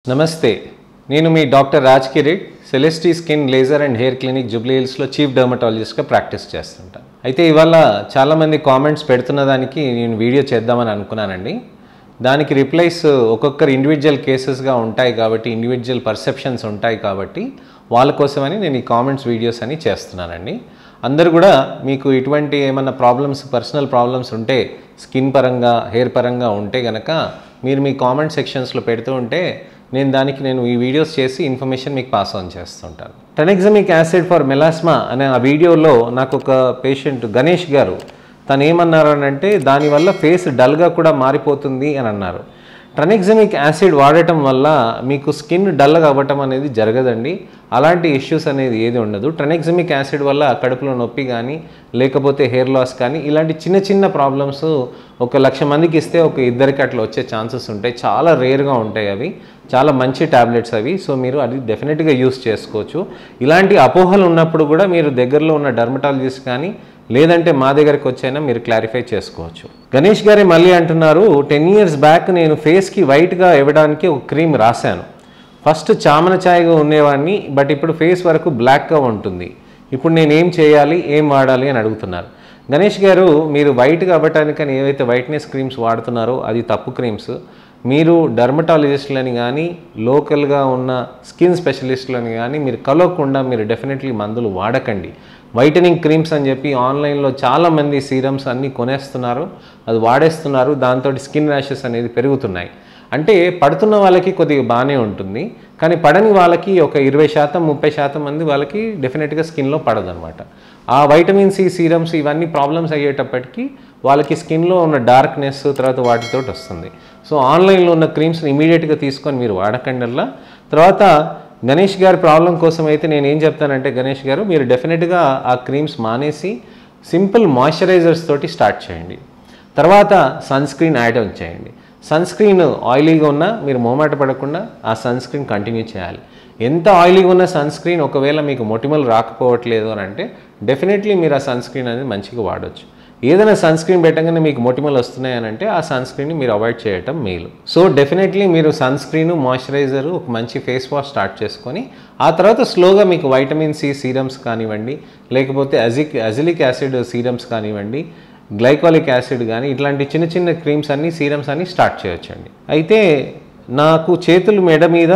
నమస్తే నేను మీ doctor Raj Kireet Celestee skin laser and hair clinic Jubilee హిల్స్లో చీఫ్ డర్మటాలజిస్ట్గా ప్రాక్టీస్ చేస్తుంటాను అయితే ఇవాళ చాలామంది కామెంట్స్ పెడుతున్న దానికి నేను వీడియో చేద్దామని అనుకున్నానండి దానికి రిప్లైస్ ఒక్కొక్కరు ఇండివిజువల్ కేసెస్గా ఉంటాయి కాబట్టి ఇండివిజువల్ పర్సెప్షన్స్ ఉంటాయి కాబట్టి వాళ్ళ కోసమని నేను ఈ కామెంట్స్ వీడియోస్ అని చేస్తున్నానండి అందరు కూడా మీకు ఇటువంటి ఏమన్నా ప్రాబ్లమ్స్ పర్సనల్ ప్రాబ్లమ్స్ ఉంటే స్కిన్ పరంగా హెయిర్ పరంగా ఉంటే గనక మీరు మీ కామెంట్ సెక్షన్స్లో పెడుతూ ఉంటే నేను దానికి నేను ఈ వీడియోస్ చేసి ఇన్ఫర్మేషన్ మీకు పాస్ ఆన్ చేస్తుంటాను టెనెక్సమిక్ యాసిడ్ ఫర్ మెలాస్మా అనే ఆ వీడియోలో నాకు ఒక పేషెంట్ గణేష్ గారు తను ఏమన్నారు అని అంటే దానివల్ల ఫేస్ డల్గా కూడా మారిపోతుంది అని అన్నారు ట్రనెక్సమిక్ యాసిడ్ వాడటం వల్ల మీకు స్కిన్ డల్గా అవ్వటం అనేది జరగదండి అలాంటి ఇష్యూస్ అనేది ఏది ఉండదు ట్రనెక్సమిక్ యాసిడ్ వల్ల కడుపులో నొప్పి కానీ లేకపోతే హెయిర్ లాస్ కానీ ఇలాంటి చిన్న చిన్న ప్రాబ్లమ్స్ ఒక లక్ష మందికి ఇస్తే ఒక ఇద్దరికి అట్లా వచ్చే ఛాన్సెస్ ఉంటాయి చాలా రేర్గా ఉంటాయి అవి చాలా మంచి టాబ్లెట్స్ అవి సో మీరు అది డెఫినెట్గా యూస్ చేసుకోవచ్చు ఇలాంటి అపోహలు ఉన్నప్పుడు కూడా మీరు దగ్గరలో ఉన్న డర్మటాలజిస్ట్ కానీ లేదంటే మా దగ్గరికి వచ్చైనా మీరు క్లారిఫై చేసుకోవచ్చు గణేష్ గారే మళ్ళీ అంటున్నారు టెన్ ఇయర్స్ బ్యాక్ నేను ఫేస్కి వైట్గా ఇవ్వడానికి ఒక క్రీమ్ రాశాను ఫస్ట్ చామన ఛాయగా ఉండేవాడిని బట్ ఇప్పుడు ఫేస్ వరకు బ్లాక్గా ఉంటుంది ఇప్పుడు నేను ఏం చేయాలి ఏం వాడాలి అని అడుగుతున్నారు గణేష్ గారు మీరు వైట్గా అవ్వటానికని ఏవైతే వైట్నెస్ క్రీమ్స్ వాడుతున్నారో అది తప్పు క్రీమ్స్ మీరు డర్మటాలజిస్టులని కానీ లోకల్గా ఉన్న స్కిన్ స్పెషలిస్టులని కానీ మీరు కలవకుండా మీరు డెఫినెట్లీ మందులు వాడకండి వైటనింగ్ క్రీమ్స్ అని చెప్పి ఆన్లైన్లో చాలామంది సీరమ్స్ అన్నీ కొనేస్తున్నారు అది వాడేస్తున్నారు దాంతో స్కిన్ ర్యాషెస్ అనేది పెరుగుతున్నాయి అంటే పడుతున్న వాళ్ళకి కొద్దిగా బాగానే ఉంటుంది కానీ పడని వాళ్ళకి ఒక ఇరవై శాతం ముప్పై శాతం మంది వాళ్ళకి డెఫినెట్గా స్కిన్లో పడదనమాట ఆ వైటమిన్ సి సీరమ్స్ ఇవన్నీ ప్రాబ్లమ్స్ అయ్యేటప్పటికి వాళ్ళకి స్కిన్లో ఉన్న డార్క్నెస్ తర్వాత వాటితో వస్తుంది సో ఆన్లైన్లో ఉన్న క్రీమ్స్ని ఇమీడియట్గా తీసుకొని మీరు వాడకండల్లా తర్వాత గణేష్ గారి ప్రాబ్లం కోసం అయితే నేను ఏం చెప్తానంటే గణేష్ గారు మీరు డెఫినెట్గా ఆ క్రీమ్స్ మానేసి సింపుల్ మాయిశ్చరైజర్స్ తోటి స్టార్ట్ చేయండి తర్వాత సన్ స్క్రీన్ యాడ్ ఆన్ చేయండి సన్ స్క్రీన్ ఆయిలీగా ఉన్నా మీరు మొహమాట పడకుండా ఆ సన్ స్క్రీన్ కంటిన్యూ చేయాలి ఎంత ఆయిలీగా ఉన్న సన్ స్క్రీన్ ఒకవేళ మీకు మొటిమలు రాకపోవట్లేదు అని అంటే డెఫినెట్లీ మీరు ఆ సన్ స్క్రీన్ అనేది మంచిగా వాడచ్చు ఏదైనా సన్ స్క్రీన్ పెట్టగానే మీకు మొటిమలు వస్తున్నాయని అంటే ఆ సన్ స్క్రీన్ని మీరు అవాయిడ్ చేయటం మేలు సో డెఫినెట్లీ మీరు సన్ స్క్రీన్ మాయిశ్చరైజర్ ఒక మంచి ఫేస్ వాష్ స్టార్ట్ చేసుకొని ఆ తర్వాత స్లోగా మీకు వైటమిన్ సి సీరమ్స్ కానివ్వండి లేకపోతే అజిక్ అజిలిక్ యాసిడ్ సీరమ్స్ కానివ్వండి గ్లైకాలిక్ యాసిడ్ కానీ ఇట్లాంటి చిన్న చిన్న క్రీమ్స్ అన్నీ సీరమ్స్ అన్నీ స్టార్ట్ చేయొచ్చండి అయితే నాకు చేతులు మెడ మీద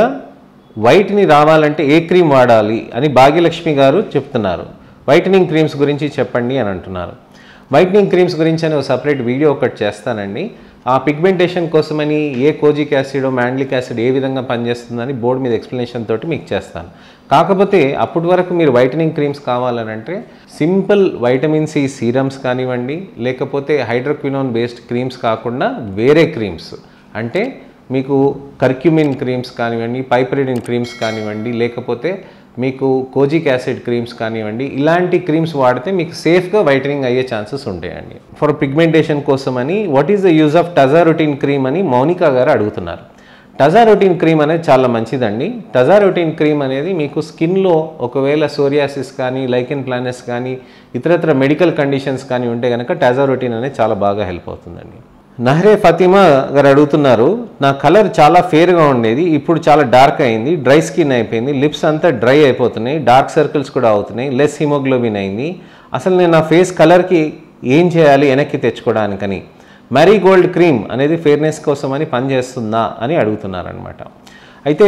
వైట్ని రావాలంటే ఏ క్రీమ్ వాడాలి అని భాగ్యలక్ష్మి గారు చెప్తున్నారు వైటనింగ్ క్రీమ్స్ గురించి చెప్పండి అని అంటున్నారు వైట్నింగ్ క్రీమ్స్ గురించి అని ఒక సపరేట్ వీడియో ఒకటి చేస్తానండి ఆ పిగ్మెంటేషన్ కోసమని ఏ కోజిక్ యాసిడ్ మ్యాండ్లిక్ యాసిడ్ ఏ విధంగా పనిచేస్తుందని బోర్డు మీద ఎక్స్ప్లెనేషన్ తోటి మీకు చేస్తాను కాకపోతే అప్పటి వరకు మీరు వైటనింగ్ క్రీమ్స్ కావాలనంటే సింపుల్ వైటమిన్ సి సీరమ్స్ కానివ్వండి లేకపోతే హైడ్రోక్వినోన్ బేస్డ్ క్రీమ్స్ కాకుండా వేరే క్రీమ్స్ అంటే మీకు కర్క్యూమిన్ క్రీమ్స్ కానివ్వండి పైపరిడిన్ క్రీమ్స్ కానివ్వండి లేకపోతే మీకు కోజిక్ యాసిడ్ క్రీమ్స్ కానివ్వండి ఇలాంటి క్రీమ్స్ వాడితే మీకు సేఫ్గా వైటనింగ్ అయ్యే ఛాన్సెస్ ఉంటాయండి ఫర్ పిగ్మెంటేషన్ కోసమని what is the use of tazarotene cream అని మౌనికా గారు అడుగుతున్నారు టజారొటీన్ క్రీమ్ అనేది చాలా మంచిదండి టజారొటీన్ క్రీమ్ అనేది మీకు స్కిన్లో ఒకవేళ సోరియాసిస్ కానీ లైకెన్ ప్లానెస్ కానీ ఇతరత్ర మెడికల్ కండిషన్స్ కానీ ఉంటే కనుక టజారొటీన్ అనేది చాలా బాగా హెల్ప్ అవుతుందండి నహరే ఫతిమా గారు అడుగుతున్నారు నా కలర్ చాలా ఫేర్గా ఉండేది ఇప్పుడు చాలా డార్క్ అయింది డ్రై స్కిన్ అయిపోయింది లిప్స్ అంతా డ్రై అయిపోతున్నాయి డార్క్ సర్కిల్స్ కూడా అవుతున్నాయి లెస్ హిమోగ్లోబిన్ అయింది అసలు నేను నా ఫేస్ కలర్కి ఏం చేయాలి వెనక్కి తెచ్చుకోవడానికని మ్యారీగోల్డ్ క్రీమ్ అనేది ఫేర్నెస్ కోసం అని పనిచేస్తుందా అని అడుగుతున్నారనమాట అయితే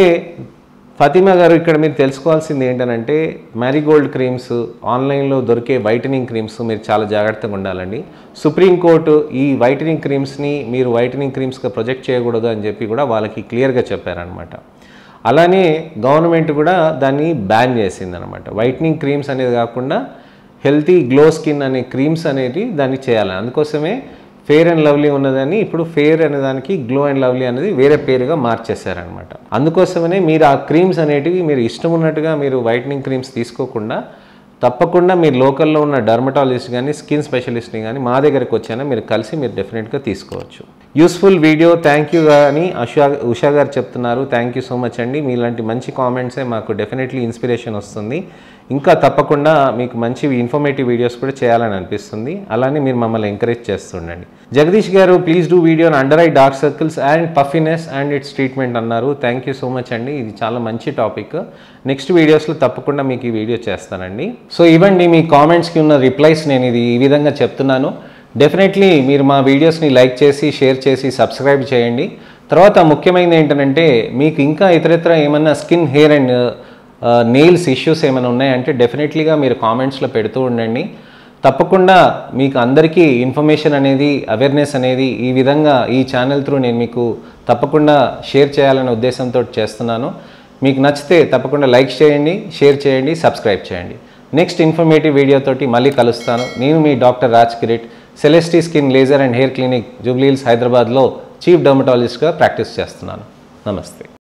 ఫతిమా గారు ఇక్కడ మీరు తెలుసుకోవాల్సింది ఏంటనంటే మ్యారీగోల్డ్ క్రీమ్స్ ఆన్లైన్లో దొరికే వైటనింగ్ క్రీమ్స్ మీరు చాలా జాగ్రత్తగా ఉండాలండి సుప్రీంకోర్టు ఈ వైటనింగ్ క్రీమ్స్ని మీరు వైటనింగ్ క్రీమ్స్గా ప్రొజెక్ట్ చేయకూడదు అని చెప్పి కూడా వాళ్ళకి క్లియర్గా చెప్పారనమాట అలానే గవర్నమెంట్ కూడా దాన్ని బ్యాన్ చేసిందనమాట వైటనింగ్ క్రీమ్స్ అనేది కాకుండా హెల్తీ గ్లో స్కిన్ అనే క్రీమ్స్ అనేవి దాన్ని చేయాలి అందుకోసమే ఫేర్ అండ్ లవ్లీ ఉన్నదని ఇప్పుడు ఫేర్ అనే దానికి గ్లో అండ్ లవ్లీ అనేది వేరే పేరుగా మార్చేశారనమాట అందుకోసమనే మీరు ఆ క్రీమ్స్ అనేటివి మీరు ఇష్టం ఉన్నట్టుగా మీరు వైటనింగ్ క్రీమ్స్ తీసుకోకుండా తప్పకుండా మీరు లోకల్లో ఉన్న డర్మటాలజిస్ట్ కానీ స్కిన్ స్పెషలిస్ట్ని కానీ మా దగ్గరికి వచ్చానా మీరు కలిసి మీరు డెఫినెట్గా తీసుకోవచ్చు యూస్ఫుల్ వీడియో థ్యాంక్ యూ అని ఉషా ఉషా గారు చెప్తున్నారు థ్యాంక్ యూ సో మచ్ అండి మీలాంటి మంచి కామెంట్సే మాకు డెఫినెట్లీ ఇన్స్పిరేషన్ వస్తుంది ఇంకా తప్పకుండా మీకు మంచి ఇన్ఫర్మేటివ్ వీడియోస్ కూడా చేయాలని అనిపిస్తుంది అలానే మీరు మమ్మల్ని ఎంకరేజ్ చేస్తుండండి Jagadish garu please do video under eye dark circles and puffiness and its treatment అన్నారు థ్యాంక్ యూ సో మచ్ అండి ఇది చాలా మంచి టాపిక్ నెక్స్ట్ వీడియోస్లో తప్పకుండా మీకు ఈ వీడియో చేస్తానండి సో ఇవ్వండి మీ కామెంట్స్కి ఉన్న రిప్లైస్ నేను ఇది ఈ విధంగా చెప్తున్నాను డెఫినెట్లీ మీరు మా వీడియోస్ని లైక్ చేసి షేర్ చేసి సబ్స్క్రైబ్ చేయండి తర్వాత ముఖ్యమైనది ఏంటంటే మీకు ఇంకా ఇతరత్ర ఏమన్నా skin hair and nails issues ఏమైనా ఉన్నాయంటే డెఫినెట్లీగా మీరు కామెంట్స్లో పెడుతూ ఉండండి తప్పకుండా మీకు అందరికీ ఇన్ఫర్మేషన్ అనేది అవేర్నెస్ అనేది ఈ విధంగా ఈ ఛానల్ త్రూ నేను మీకు తప్పకుండా షేర్ చేయాలనే ఉద్దేశంతో చేస్తున్నాను మీకు నచ్చితే తప్పకుండా లైక్ చేయండి షేర్ చేయండి సబ్స్క్రైబ్ చేయండి నెక్స్ట్ ఇన్ఫర్మేటివ్ వీడియోతోటి మళ్ళీ కలుస్తాను నేను మీ doctor Raj Kireet Celestee skin laser and hair clinic Jubilee Hills హైదరాబాద్లో చీఫ్ డర్మటాలజిస్ట్గా ప్రాక్టీస్ చేస్తున్నాను నమస్తే